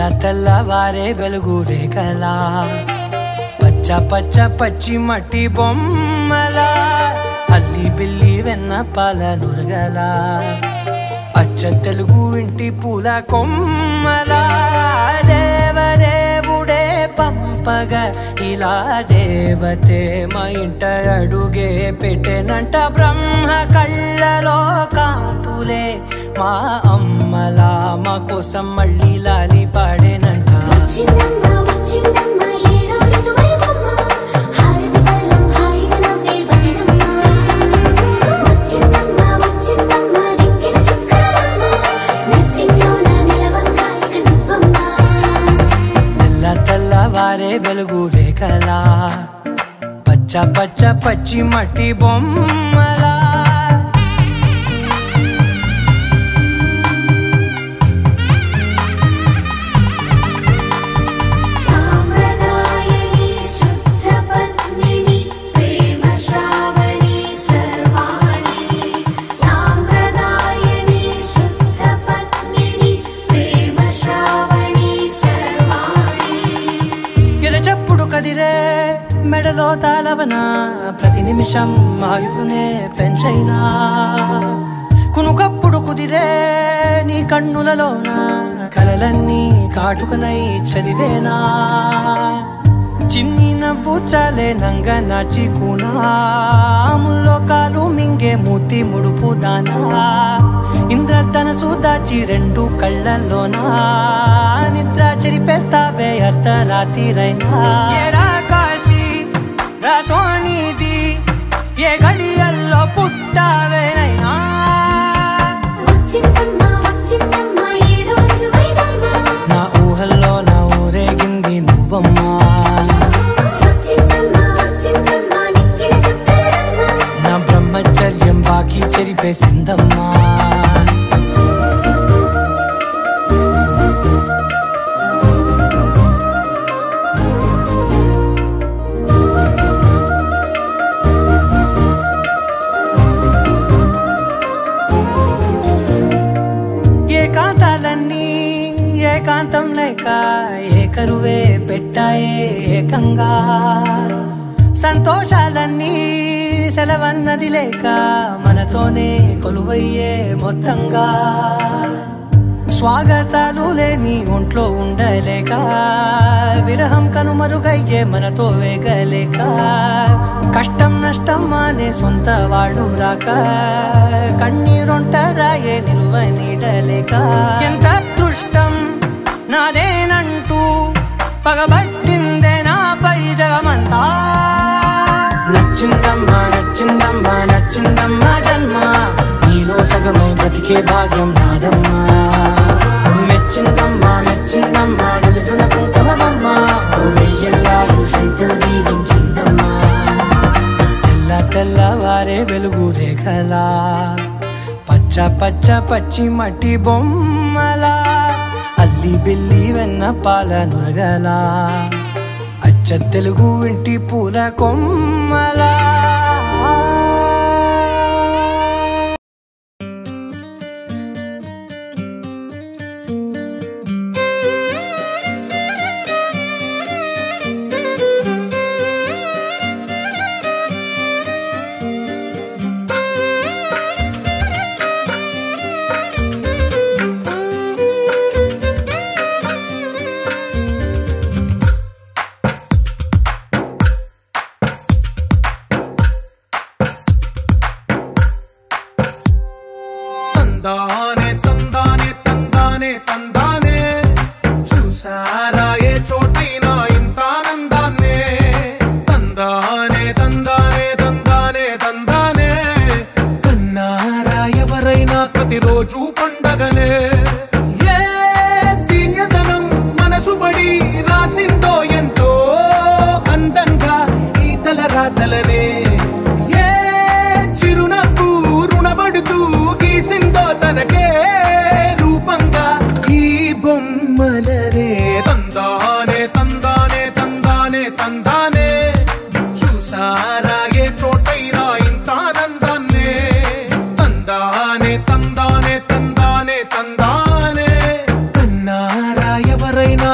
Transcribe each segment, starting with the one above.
తెల్లవారే వెలుగు రేఖలా పచ్చ పచ్చ పచ్చి మట్టి బొమ్మలా అల్లి బిల్లి వెన్న పాల నురగలా అచ్చ తెలుగు ఇంటి పూల కొమ్మలా దేవదేవుడే పంపగ ఇలా దేవతే మా ఇంట అడుగే పెట్టెనంట బ్రహ్మ కళ్ళలో కాంతులే మా అమ్మలా మా కోసం మళ్ళీ లాలి పాడేనంట వచ్చిందమ్మ వచ్చిందమ్మ ఏడో ఋతువైవమ్మ హారతి పళ్ళం హాయిగా నవ్వే వదినమ్మ వచ్చిందమ్మ వచ్చిందమ్మ దిక్కిన చుక్కలమ్మ నెట్టింట్లోన నిలవంగా ఇక నువ్వమ్మ తెల్ల తెల్లవారే వెలుగు రేఖలా పచ్చ పచ్చ పచ్చి మట్టి బొమ్మలా సామ్రదాయని శుద్ధ పద్మిని ప్రేమ శ్రావణి సర్వాణి సామ్రదాయని శుద్ధ పద్మిని ప్రేమ శ్రావణి సర్వాణి ఎరచప్పుడు కదిరే మెడలో తాళవన ప్రతి నిమిషం ఆయుధునే పెంచైనా కునుకప్పుడు కుదిరే నీ కన్నులలోన కలలన్నీ కాటుకనై చదివేనా చిన్ని నవ్వు చాలే నంగ నాచి ముల్లో కాలు మింగే మూతి ముడుపు దానా ఇంద్రధనసు దాచి రెండు కళ్ళల్లోనా నిద్ర చెరిపేస్తావే అర్ధరాత్రిరైనా ఏడా కాశీ రాసోనిది ఏ గడియల్లో పుట్టావేనైనా వచ్చిందమ్మ వచ్చిందమ్మ ఏడో ఋతువైవమ్మ నా ఊహల్లో నా ఊరేగింది నువ్వమ్మా వచ్చిందమ్మ వచ్చిందమ్మ నిక్కిన చుక్కలమ్మ నా బ్రహ్మచర్యం బాకీ చెరిపేసిందమ్మా ఏకాంతాలన్నీ ఏకాంతం లేక ఏకరువే పెట్టాయే ఏకంగా సంతోషాలన్నీ సెలవన్నది లేక మనతోనే కొలువయ్యే మొత్తంగా స్వాగతాలు లేని ఒంట్లో ఉండలేక విరహం కనుమరుగయ్యే మనతో వేగలేక కష్టం నష్టం అనే సొంత వాడు రాక కన్నీరొంటరాయే నిలువ నీడలేక ఎంత అదృష్టం నాదేనంటూ పగబట్టిందే నాపై జగమంతా నచ్చిందమ్మా నచ్చిందమ్మా నచ్చిందమ్మా జన్మ నీలో సగమై బ్రతికే భాగ్యం నాదమ్మా మెచ్చిందమ్మా మెచ్చిందమ్మా నిలుచున కుంకుమమ్మా వెయ్యల్లా యూషంటూ దీవించిందమ్మా తెల్ల తెల్లవారే వెలుగు రేఖలా పచ్చ పచ్చ పచ్చి మట్టి బొమ్మలా అల్లి బిల్లి వెన్న పాల నురగలా అచ్చ తెలుగు ఇంటి పూల కొమ్మలా తందానే తందానే తందానే తందానే చూసారా ఏ చోటైనా ఇంత ఆనందాన్నే తందానే తందానే తందానే తందానే కన్నారా ఎవరైనా ప్రతిరోజు పండగనే ఏ తీయదనం మనసు పడి రాసిందో ఎంతో అందంగా ఈ తల రాతలనే ఏ చిరునవ్వు రుణపడుతూ గీసిందో తనకే రూపంగా ఈ బొమ్మలనే తందానే తందానే తందానే తందానే చూసారా ఏ చోటైనా ఇంత ఆనందాన్నే తందానే తందానే తందానే తందానే కన్నారా ఎవరైనా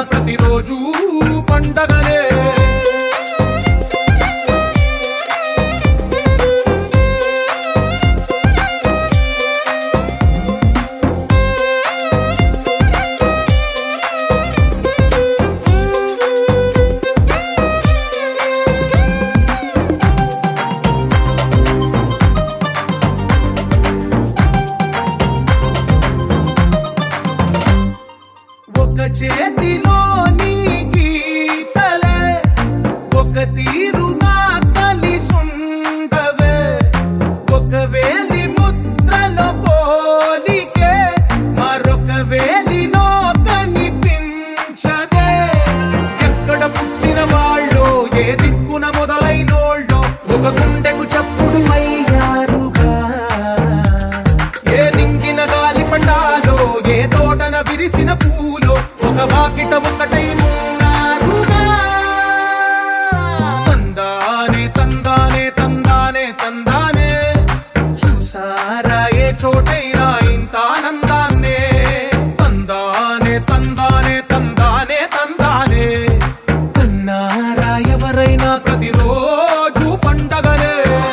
ఒక గుండెకు చప్పుడు అయ్యారుగా ఏ నింగిన గాలి పటాలో ఏ తోటన విరిసిన పూలో ఒక వాకిట ఒకటై ఉన్నారుగా తందానే తందానే తందానే తందానే చూసారా ఏ చోటైనా ఇంత ఆనందాన్నే తందానే తందానే తందానే తందానే కన్నారా ఎవరైనా ప్రతిరోజు పండగనే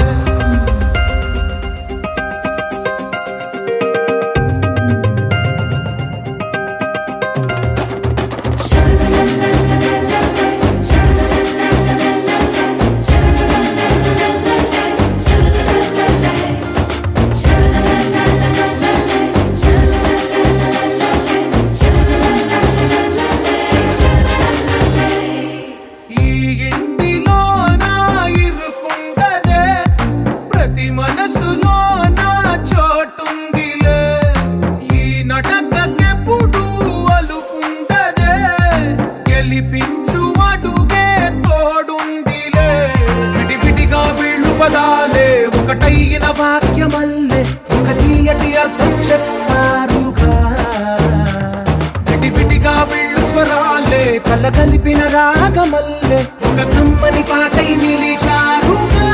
ఈ ఇంటిలో నా ఇరుకుండదే ప్రతి మనసులో నా చోటుందిలే ఈ నటకెప్పుడు అలుకుండదే గెలిపించు అడుగే తోడుందిలే విడివిడిగా వీళ్ళు పదాలే ఒకటైన వాక్యమల్లే ఒక తీయటి అర్థం చెప్పారుగా విడివిడిగా వీళ్ళు స్వరాలే కల కలిపిన రాగమల్లే ఒక కమ్మని పాటై నిలిచారుగా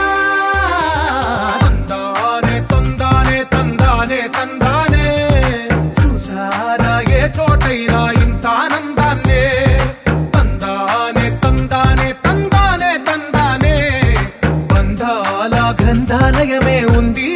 తందానే తందానే తందానే తందానే చూసారా ఏ చోటైనా ఇంత ఆనందాన్నే తందానే తందానే తందానే తందానే బంధాల గ్రంథాలయమే ఉంది